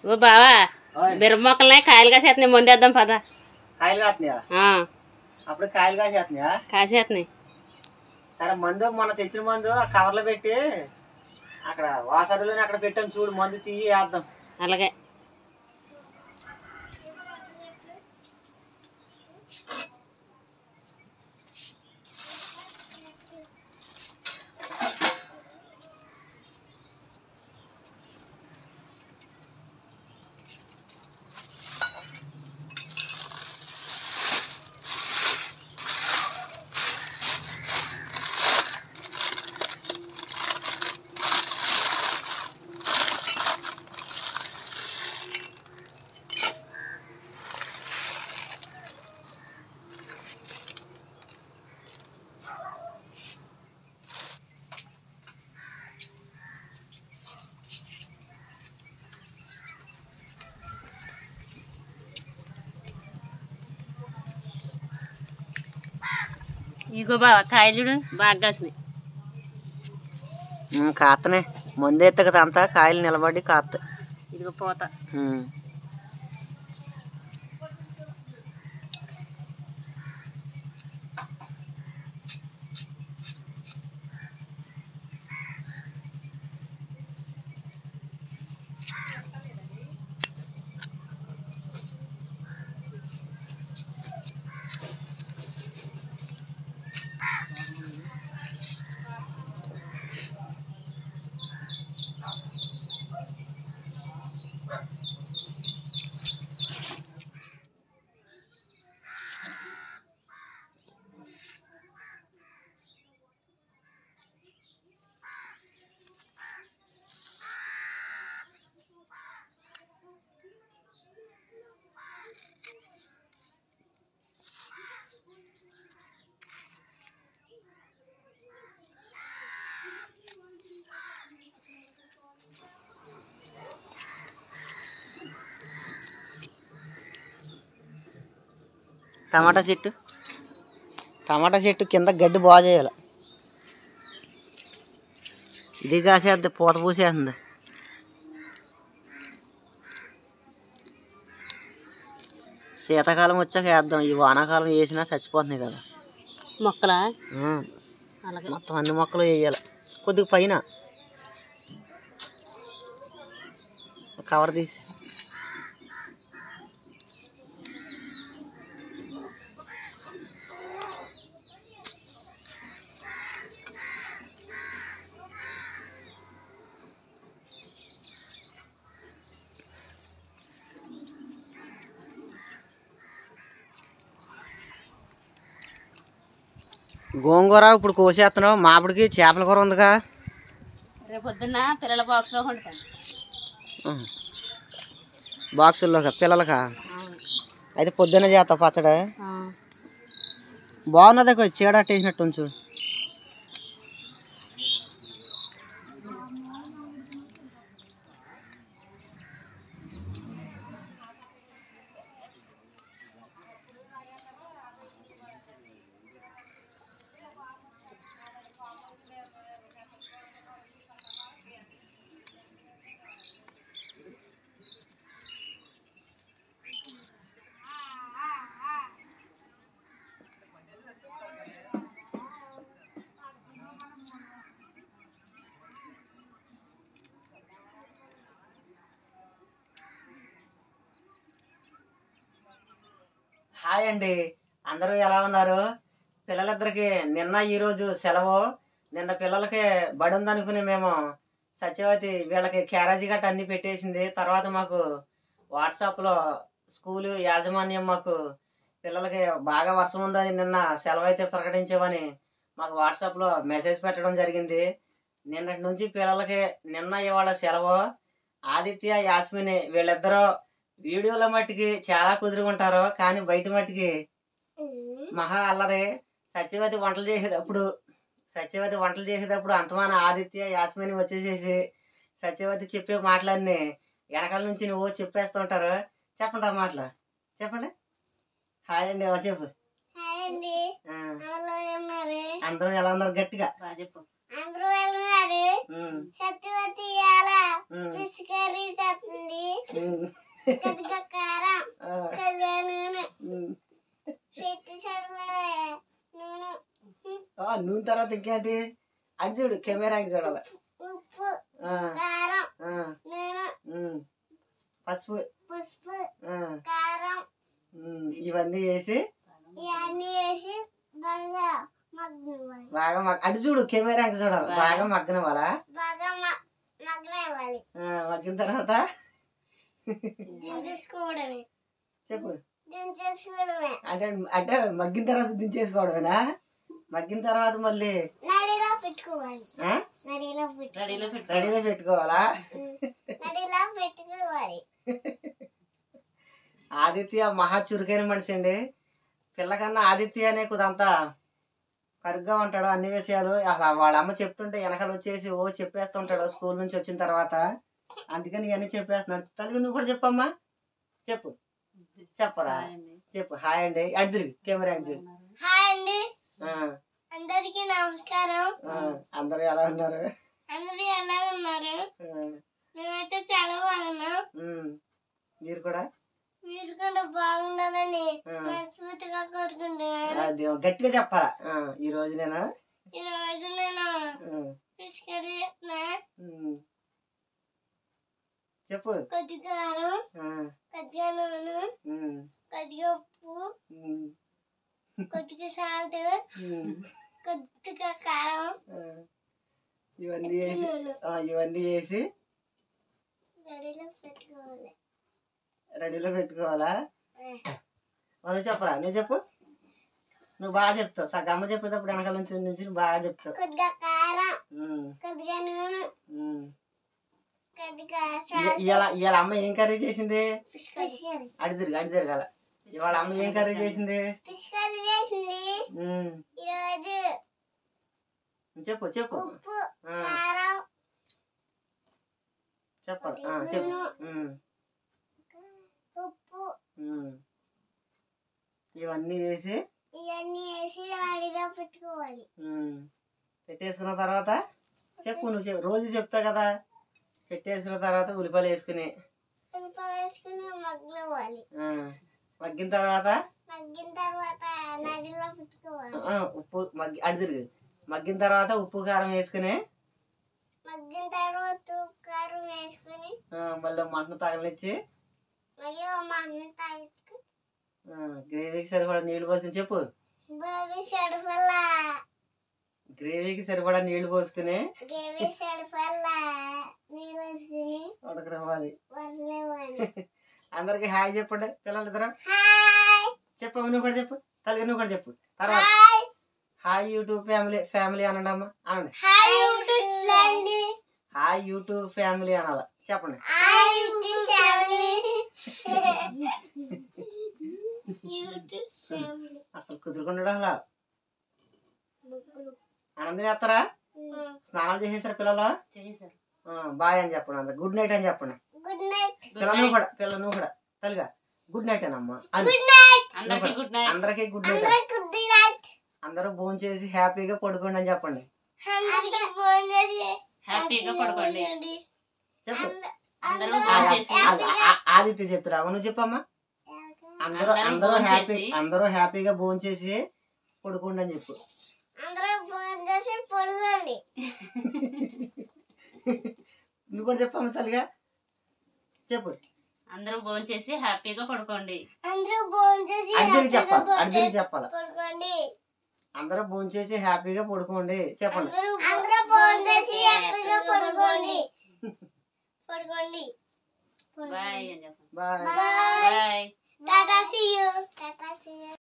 ఓ బావా ఓయ్. బిర్ర మొక్కలనే కాయలు కాసేస్తున్నాయి ముందేద్దాం పద కాయలు కాస్తున్నాయా ఆ, అప్పుడు కాయలు కాసేస్తున్నాయా కాసేస్తున్నాయి సరే మందు మొన్న తెచ్చిన మందు ఆ కవర్లో పెట్టి అక్కడ వాసరులోనే అక్కడ పెట్టాను చూడు మందు తీయి వేద్దాం అలాగే ఇగో బావా కాయలు చూడు బాగా కాసినాయి కాతనే మందు ఎత్తక అంతా కాయలు నిలబడి కాత ఇదిగో పోత టమాటా చెట్టు టమాటా చెట్టు కింద గడ్డి బాగు చేయాలి ఇది కాసేద్ది పూత పూసేస్తుంది శీతాకాలం వచ్చాక వేద్దాం ఈ వానాకాలం వేసినా చచ్చిపోతున్నాయి కదా మొక్కలా ఆ, అలాగే మొత్తం అన్ని మొక్కలు వేయాలి కొద్దిగా పైన కవర్ తీసి గోంగూర ఇప్పుడు కోసేస్తున్నావు మామిడికి చేపల కూర ఉందిగా రేపు పొద్దున్న పిల్లల బాక్స్లో వండుతాను ఉహు. బాక్సుల్లోకా పిల్లలకా అయితే పొద్దున్న చేస్తావు పచ్చడి బాగున్నది కొంచెం చీడట్టేసినట్టు ఉంచు హాయ్ అండి అందరూ ఎలా ఉన్నారు పిల్లలిద్దరికి నిన్న ఈరోజు సెలవు నిన్న పిల్లలకి బడి ఉందనుకుని మేము సత్యవతి వీళ్ళకి క్యారేజీ గట్ట అన్ని పెట్టేసింది తర్వాత మాకు వాట్సాప్లో స్కూలు యాజమాన్యం మాకు పిల్లలకి బాగా వర్షం ఉందని నిన్న సెలవు అయితే ప్రకటించామని మాకు వాట్సాప్లో మెసేజ్ పెట్టడం జరిగింది నిన్నటి నుంచి పిల్లలకి నిన్న ఇవాళ సెలవు ఆదిత్య యాస్మిని వీళ్ళిద్దరూ వీడియోల మట్టికి చాలా కుదురుకుంటారు కానీ బయట మట్టికి మహా అల్లరి సత్యవతి వంటలు చేసేటప్పుడు సత్యవతి వంటలు చేసేటప్పుడు అంతమాన ఆదిత్య యాస్మిని వచ్చేసేసి సత్యవతి చెప్పే మాటలన్నీ వెనకాల నుంచి నువ్వు చెప్పేస్తూ ఉంటారు చెప్పండి ఆ మాటలు చెప్పండి హాయ్ అండి ఎవరు చెప్పు హాయ్ అండి ఆ, అందరూ ఉన్నారు అందరూ ఎలా ఉన్నారు గట్టిగా బాగా చెప్పు అందరూ ఉన్నారు ఉమ్, సత్యవతి ఇవాళ ఉమ్, ఫిష్ కర్రీ చేస్తుంది ఉమ్, కొద్దిగా కారం ఆ, కొద్దిగా నూనె ఉమ్. చెట్టు సరిపడే నూనె ఆ, నూనె తర్వాత ఇంకేంటి అటు చూడు కెమెరాకి చూడాలి ఉప్పు ఆ, కారం ఆ, నూనె ఉమ్. పసుపు పసుపు ఆ, కారం ఉమ్, ఇవన్నీ వేసి ఇవన్నీ వేసి బాగా మగ్గనివ్వాలి బాగా మగ్ అటు చూడు కెమెరాకి చూడాలి బాగా మగ్గన వాళ్ళ బాగా మ- మగ్గనివ్వాలి మగ్గిన తర్వాత దించేసుకోవడమే చెప్పు దించేసుకోవడమే అంటే అంటే మగ్గిన తర్వాత దించేసుకోవడమేనా మగ్గిన తర్వాత మళ్ళీ నడిలో పెట్టుకోవాలి ఆ? నడిలో పెట్టు రెడీలో పెట్టు రెడీలో పెట్టుకోవాలా నడిలో పెట్టుకోవాలి ఆదిత్య మహా చురుకైన మనిషి అండి పిల్లకన్నా ఆదిత్య అనే కుదంతా కరుగ్గా ఉంటాడు అన్ని విషయాలు అసలు వాళ్ళ అమ్మ చెప్తుంటే వెనకాల వచ్చేసి ఓ చెప్పేస్తుంటాడు స్కూల్ నుంచి వచ్చిన తర్వాత అందుకని ఇవన్నీ చెప్పేస్తున్నాడు తల్లి నువ్వు కూడా చెప్పమ్మా చెప్పు చెప్పరా హాయ్ అండి. చెప్పు హాయ్ అండి అటు తిరిగి కెమెరా చూడు హాయ్ అండి ఆ, అందరికీ నమస్కారం ఆ, అందరూ ఎలా ఉన్నారు అందరూ ఎలా ఉన్నారు ఆ, మేమైతే చాలా బాగున్నాం ఉమ్, మీరు కూడా మీరు కూడా బాగుండాలని ఆ. మనస్ఫూర్తిగా కోరుకుంటున్నాను అది గట్టిగా చెప్పాలా ఆ, ఈ రోజు నేను ఈ రోజు నేను ఆ, ఫిష్ కర్రీ చేస్తున్నా ఉమ్. చెప్పు కొద్దిగా కారం ఆ, కొద్దిగా నూనె ఉమ్, కొద్దిగా ఉప్పు ఉమ్, కొద్దిగా సాల్ట్ ఉమ్. కొద్దిగా కారం ఆ, ఇవన్నీ వేసి నూనె ఆ, ఇవన్నీ వేసి రెడీలో పెట్టుకోవాలి రెడీలో పెట్టుకోవాలా మనం చెప్పరా నేను చెప్పు నువ్వు బాగా చెప్తావు సగం అమ్మ చెప్పేటప్పుడు వెనకాల నుంచి నుంచి నువ్వు బాగా చెప్తావు కొద్దిగా కారం ఉమ్, కొద్దిగా నూనె ఉమ్. కొద్దిగా ఇ- సాల్ట్ ఇవాళ ఇవాళ అమ్మ ఏం కర్రీ చేసింది ఫిష్ కర్రీ అడి తిరిగి అడి తిరగాల ఇవాళ అమ్మ ఏం కర్రీ చేసింది ఫిష్ కర్రీ చేసింది ఉమ్, ఈరోజు చెప్పు చెప్పు ఉప్పు ఆ, కారం చెప్పాలి ఆ, చెప్పు ఉమ్, ఉప్పు ఉమ్. ఇవన్నీ వేసి ఇవన్నీ వేసి రెడీలో పెట్టుకోవాలి ఉమ్. పెట్టేసుకున్న తర్వాత చెప్పు నువ్వు చెప్పు రోజు చెప్తావు కదా పెట్టేసుకున్న తర్వాత ఉల్లిపాయలు వేసుకుని ఉప్పు వేసుకుని మగ్గనివ్వాలి ఆ, మగ్గిన తర్వాత మగ్గిన తర్వాత నడిలో పెట్టుకోవాలి ఆ, ఉప్పు మగ్గి అడి తిరిగి మగ్గిన తర్వాత ఉప్పు కారం వేసుకుని మగ్గిన తర్వాత ఉప్పు కారం వేసుకుని ఆ, మళ్ళీ మంటను తగలిచ్చి మళ్ళీ మా అన్న తాగించుకుని ఆ, గ్రేవీకి సరిపడా నీళ్లు పోసుకుని చెప్పు బాబీ సరిపల్ల గ్రేవీకి సరిపడా నీళ్లు పోసుకుని గేవి సరిపల్ల నీళ్ళు వేసుకుని ఉడకనివ్వాలి వరలేవాలి అందరికి హాయ్ చెప్పండి పిల్లలిద్దరు హాయ్ చెప్పు నువ్వు కూడా చెప్పు తల్లి నువ్వు కూడా చెప్పు తర్వాత hi hi YouTube family family అనండి అమ్మా అనండి hi YouTube friendly hi YouTube family అనాల చెప్పండి hi YouTube family YouTube family అసలు కుదురుకుండా అసలు ఆనందం చేస్తారా స్నానాలు చేసేసారు పిల్లలు చేసేసారు ఆ, బాయ్ అని చెప్పండి అందరు గుడ్ నైట్ అని చెప్పండి గుడ్ నైట్ పిల్ల నువ్వు కూడా పిల్ల నువ్వు కూడా తల్లిగా గుడ్ నైట్ అనమ్మా అని గుడ్ నైట్ అందరికి గుడ్ నైట్ అందరికీ గుడ్ నైట్ అందరికి గుడ్ నైట్ అందరూ భోజనం చేసి హ్యాపీగా పడుకోండి అని చెప్పండి అందరికి ఫోన్ చేసి హ్యాపీగా పడుకోండి చెప్పు అందరూ ఆ, భోజనం చేసి ఆ, ఆ, ఆదిత్య చెప్తురా నువ్వు చెప్పమ్మా అందరూ అందరూ అందరూ భోంచేసి- హ్యాపీ అందరూ హ్యాపీగా భోజనం చేసి పడుకోండి అని చెప్పు అందరూ ఫోన్ చేసి పడుకోండి నువ్వు కూడా చెప్పమ్మా తల్లిగా చెప్పు అందరూ భోజనం చేసి హ్యాపీగా పడుకోండి అందరూ ఫోన్ చేసి అడిగిరి హ్యాపీగా చెప్పాలి అడిగిరి పడుకో- చెప్పాలి పడుకోండి అందరూ భోజనం చేసి హ్యాపీగా పడుకోండి చెప్పండి అందరూ అందరూ ఫోన్ చేసి హ్యాపీగా పడుకోండి పడుకోండి బాయ్ అని చెప్పండి bye bye bye tata see you tata see you